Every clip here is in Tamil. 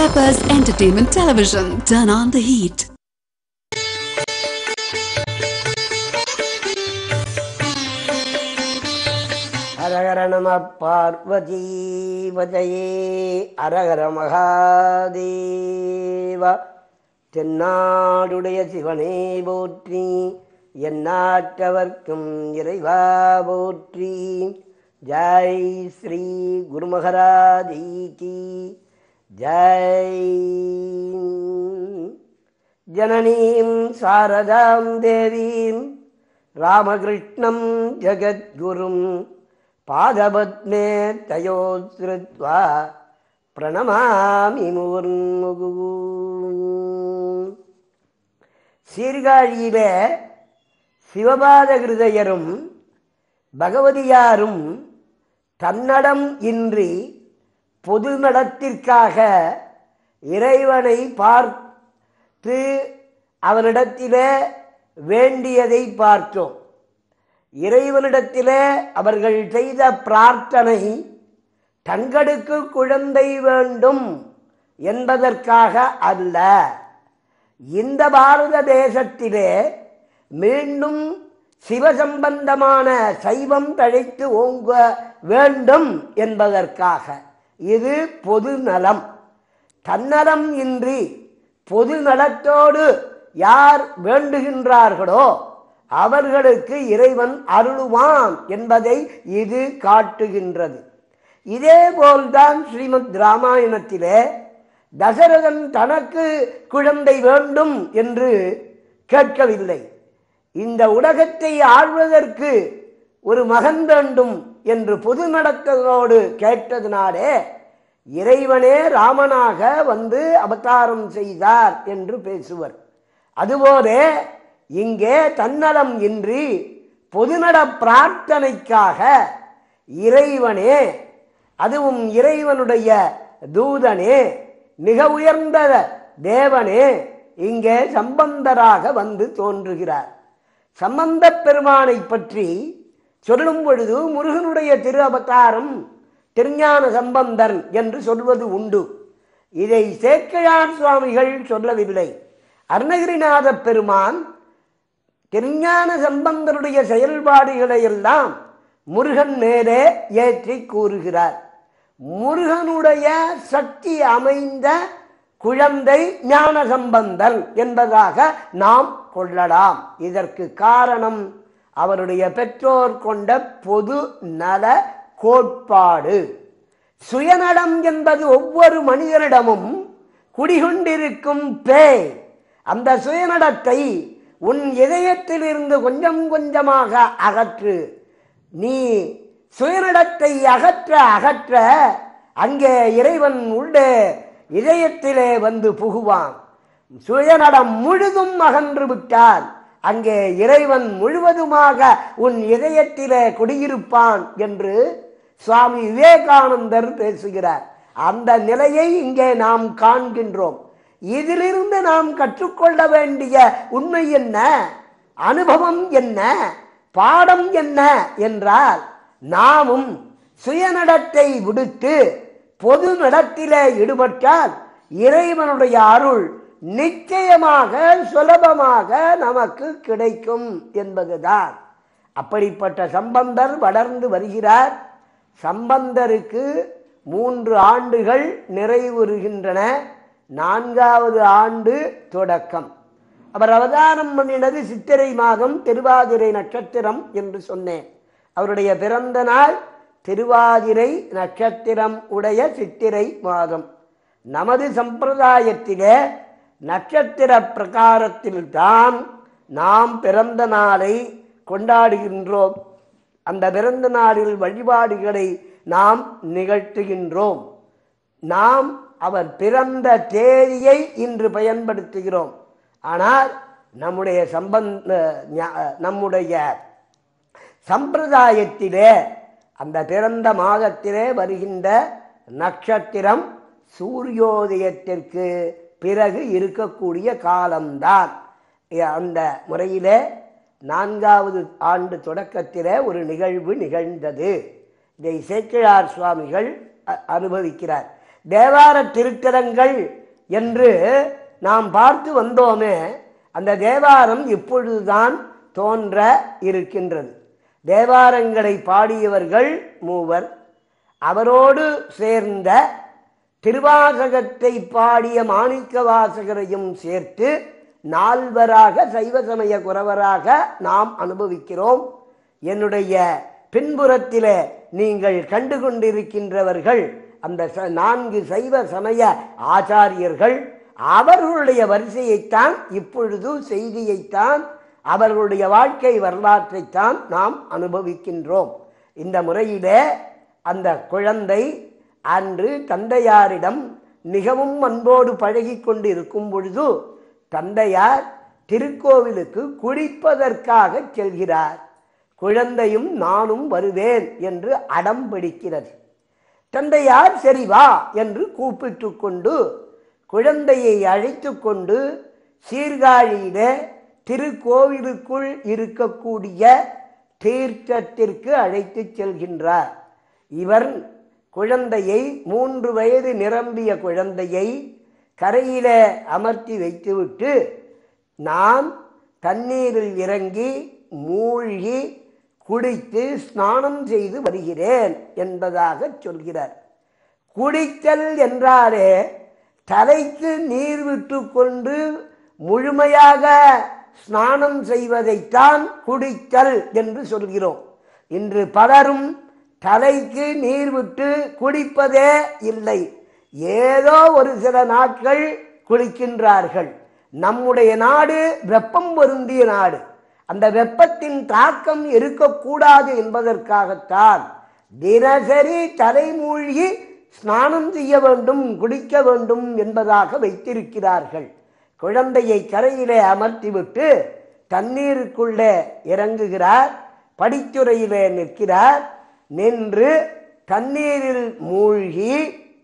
Peppers Entertainment Television. Turn on the heat. ஹரஹர நம பார்வதி வஜயே அரஹர மகாதேவா தென்னாடுடைய சிவனே போற்றி எந்நாட்டவர்க்கும் இறைவா போற்றி ஜெய் ஸ்ரீ குருமகராஜி கி ஜெய் ஜனனீம் சாரதாம் தேவீம் ராமகிருஷ்ணம் ஜகத்குரும் பாதபத்மே தயோஸ்ருத்வா பிரணமாமி முர்முகு சீர்காழியிலே சிவபாத கிருதயரும் பகவதியாரும் தன்னடம் இன்றி பொது நடத்திற்காக இறைவனை பார்த்து அவனிடத்திலே வேண்டியதை பார்த்தோம் இறைவனிடத்திலே அவர்கள் செய்த பிரார்த்தனை தங்களுக்கு குழந்தை வேண்டும் என்பதற்காக அல்ல இந்த பாரத தேசத்திலே மீண்டும் சிவசம்பந்தமான சைவம் தழைத்து ஓங்க வேண்டும் என்பதற்காக இது பொது நலம் தன்னலம் இன்றி பொது நலத்தோடு யார் வேண்டுகின்றார்களோ அவர்களுக்கு இறைவன் அருளுவான் என்பதை இது காட்டுகின்றது இதே போல்தான் ஸ்ரீமத் ராமாயணத்திலே தசரதன் தனக்கு குழந்தை வேண்டும் என்று கேட்கவில்லை இந்த உலகத்தை ஆழ்வதற்கு ஒரு மகன் வேண்டும் என்று பொது நடத்ததோடு கேட்டதினாலே இறைவனே ராமனாக வந்து அவதாரம் செய்தார் என்று பேசுவர் அதுபோல இங்கே தன்னலம் இன்றி பொதுநட பிரார்த்தனைக்காக இறைவனே அதுவும் இறைவனுடைய தூதனே மிக உயர்ந்த தேவனே இங்கே சம்பந்தராக வந்து தோன்றுகிறார் சம்பந்த பெருமானை பற்றி சொல்லும் பொழுது முருகனுடைய திரு அவதாரம் திருஞான சம்பந்தன் என்று சொல்வது உண்டு இதை சேக்கையார் சுவாமிகள் சொல்லவில்லை அருணகிரிநாத பெருமான் திருஞான சம்பந்தருடைய செயல்பாடுகளை எல்லாம் முருகன் மேலே ஏற்றி கூறுகிறார் முருகனுடைய சக்தி அமைந்த குழந்தை ஞான சம்பந்தன் என்பதாக நாம் கொள்ளலாம் இதற்கு காரணம் அவருடைய பெற்றோர் கொண்ட பொது நல கோட்பாடு சுயநலம் என்பது ஒவ்வொரு மனிதனிடமும் குடிகொண்டிருக்கும் பேய் அந்த சுயநலத்தை உன் இதயத்திலிருந்து கொஞ்சம் கொஞ்சமாக அகற்று நீ சுயநலத்தை அகற்ற அகற்ற அங்கே இறைவன் உள்ளே இதயத்திலே வந்து புகுவான் சுயநலம் முழுதும் அகன்று விட்டால் அங்கே இறைவன் முழுவதுமாக உன் இதயத்திலே குடியிருப்பான் என்று சுவாமி விவேகானந்தர் பேசுகிறார் அந்த நிலையை இங்கே நாம் காண்கின்றோம் இதிலிருந்து நாம் கற்றுக்கொள்ள வேண்டிய உண்மை என்ன அனுபவம் என்ன பாடம் என்ன என்றால் நாமும் சுயநடத்தை விடுத்து பொது நடத்திலே ஈடுபட்டால் இறைவனுடைய அருள் நிச்சயமாக சுலபமாக நமக்கு கிடைக்கும் என்பதுதான் அப்படிப்பட்ட சம்பந்தர் வளர்ந்து வருகிறார் சம்பந்தருக்கு மூன்று ஆண்டுகள் நிறைவுறுகின்றன நான்காவது ஆண்டு தொடக்கம் அவர் அவதாரம் பண்ணினது சித்திரை மாதம் திருவாதிரை நட்சத்திரம் என்று சொன்னேன் அவருடைய பிறந்த நாள் திருவாதிரை நட்சத்திரம் உடைய சித்திரை மாதம் நமது சம்பிரதாயத்திலே நட்சத்திர பிரகாரத்தில் தான் நாம் பிறந்த நாளை கொண்டாடுகின்றோம் அந்த பிறந்த நாளில் வழிபாடுகளை நாம் நிகழ்த்துகின்றோம் நாம் அவர் பிறந்த தேதியை இன்று பயன்படுத்துகிறோம் ஆனால் நம்முடைய சம்பந்த ஞா- நம்முடைய சம்பிரதாயத்திலே அந்த பிறந்த மாதத்திலே வருகின்ற நட்சத்திரம் சூரியோதயத்திற்கு பிறகு இருக்கக்கூடிய காலம்தான் அந்த முறையிலே நான்காவது ஆண்டு தொடக்கத்திலே ஒரு நிகழ்வு நிகழ்ந்தது இதை சேக்கிழார் சுவாமிகள் அ- அனுபவிக்கிறார் தேவார திருத்தலங்கள் என்று நாம் பார்த்து வந்தோமே அந்த தேவாரம் இப்பொழுதுதான் தோன்ற இருக்கின்றது தேவாரங்களை பாடியவர்கள் மூவர் அவரோடு சேர்ந்த திருவாசகத்தை பாடிய மாணிக்க வாசகரையும் சேர்த்து நால்வராக சைவ சமய குறவராக நாம் அனுபவிக்கிறோம் என்னுடைய பின்புறத்திலே நீங்கள் கண்டு கொண்டிருக்கின்றவர்கள் அந்த ச- நான்கு சைவ சமய ஆச்சாரியர்கள் அவர்களுடைய வரிசையைத்தான் இப்பொழுது செய்தியைத்தான் அவர்களுடைய வாழ்க்கை வரலாற்றைத்தான் நாம் அனுபவிக்கின்றோம் இந்த முறையிலே அந்த குழந்தை அன்று தந்தையாரிடம் மிகவும் அன்போடு பழகி கொண்டு இருக்கும் பொழுது தந்தையார் திருக்கோவிலுக்கு குளிப்பதற்காக செல்கிறார் குழந்தையும் நானும் வருவேன் என்று அடம் பிடிக்கிறது தந்தையார் சரி வா என்று கூப்பிட்டு கொண்டு குழந்தையை அழைத்து கொண்டு சீர்காழியிலே திருக்கோவிலுக்குள் இருக்கக்கூடிய தீர்த்தத்திற்கு அழைத்துச் செல்கின்றார் இவர் குழந்தையை மூன்று வயது நிரம்பிய குழந்தையை கரையிலே அமர்த்தி வைத்துவிட்டு நான் தண்ணீரில் இறங்கி மூழ்கி குடித்து ஸ்நானம் செய்து வருகிறேன் என்பதாக சொல்கிறார் குடித்தல் என்றாலே தலைக்கு நீர் விட்டு கொண்டு முழுமையாக ஸ்நானம் செய்வதைத்தான் குடித்தல் என்று சொல்கிறோம் இன்று பலரும் தலைக்கு நீர் விட்டு குடிப்பதே இல்லை ஏதோ ஒரு சில நாட்கள் குளிக்கின்றார்கள் நம்முடைய நாடு வெப்பம் பொருந்திய நாடு அந்த வெப்பத்தின் தாக்கம் இருக்கக்கூடாது என்பதற்காகத்தான் தினசரி தலைமூழ்கி ஸ்நானம் செய்ய வேண்டும் குடிக்க வேண்டும் என்பதாக வைத்திருக்கிறார்கள் குழந்தையை கரையிலே அமர்த்திவிட்டு தண்ணீருக்குள்ளே இறங்குகிறார் படித்துறையிலே நிற்கிறார் நின்று தண்ணீரில் மூழ்கி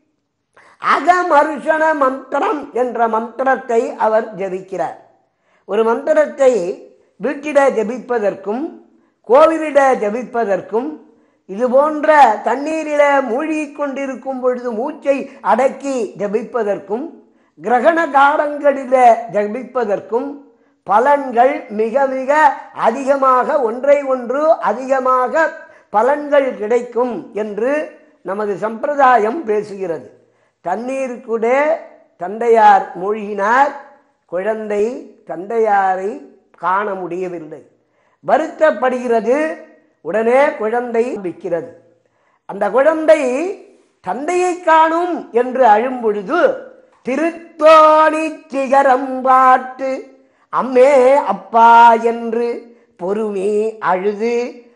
அகமருஷண மந்திரம் என்ற மந்திரத்தை அவர் ஜபிக்கிறார் ஒரு மந்திரத்தை வீட்டிட ஜபிப்பதற்கும் கோவிலிட ஜபிப்பதற்கும் இது போன்ற தண்ணீரில மூழ்கிக் கொண்டிருக்கும் பொழுது மூச்சை அடக்கி ஜபிப்பதற்கும் கிரகண காலங்களில ஜபிப்பதற்கும் பலன்கள் மிக மிக அதிகமாக ஒன்றை ஒன்று அதிகமாக பலன்கள் கிடைக்கும் என்று நமது சம்பிரதாயம் பேசுகிறது தண்ணீருக்குட தந்தையார் மூழ்கினார் குழந்தை தந்தையாரை காண முடியவில்லை வருத்தப்படுகிறது உடனே குழந்தை விற்கிறது அந்த குழந்தை தந்தையை காணும் என்று அழும் பொழுது திருத்தோணி சிகரம் பாட்டு அம்மே அப்பா என்று பொறுமி அழுது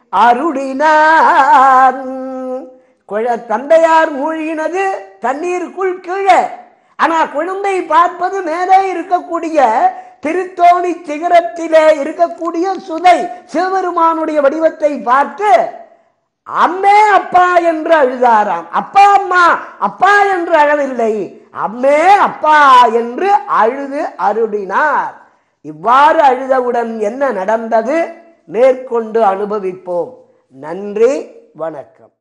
அருளினார் குழ- தந்தையார் மூழ்கினது தண்ணீருக்குள் கீழே ஆனா குழந்தை பார்ப்பது மேலே இருக்கக்கூடிய திருத்தோணி சிகரத்திலே இருக்கக்கூடிய சுதை சிவபெருமானுடைய வடிவத்தை பார்த்து அம்மே அப்பா என்று அழுதாராம் அப்பா அம்மா அப்பா என்று அழவில்லை அம்மே அப்பா என்று அழுது அருளினார் இவ்வாறு அழுதவுடன் என்ன நடந்தது மேற்கொண்டு அனுபவிப்போம் நன்றி வணக்கம்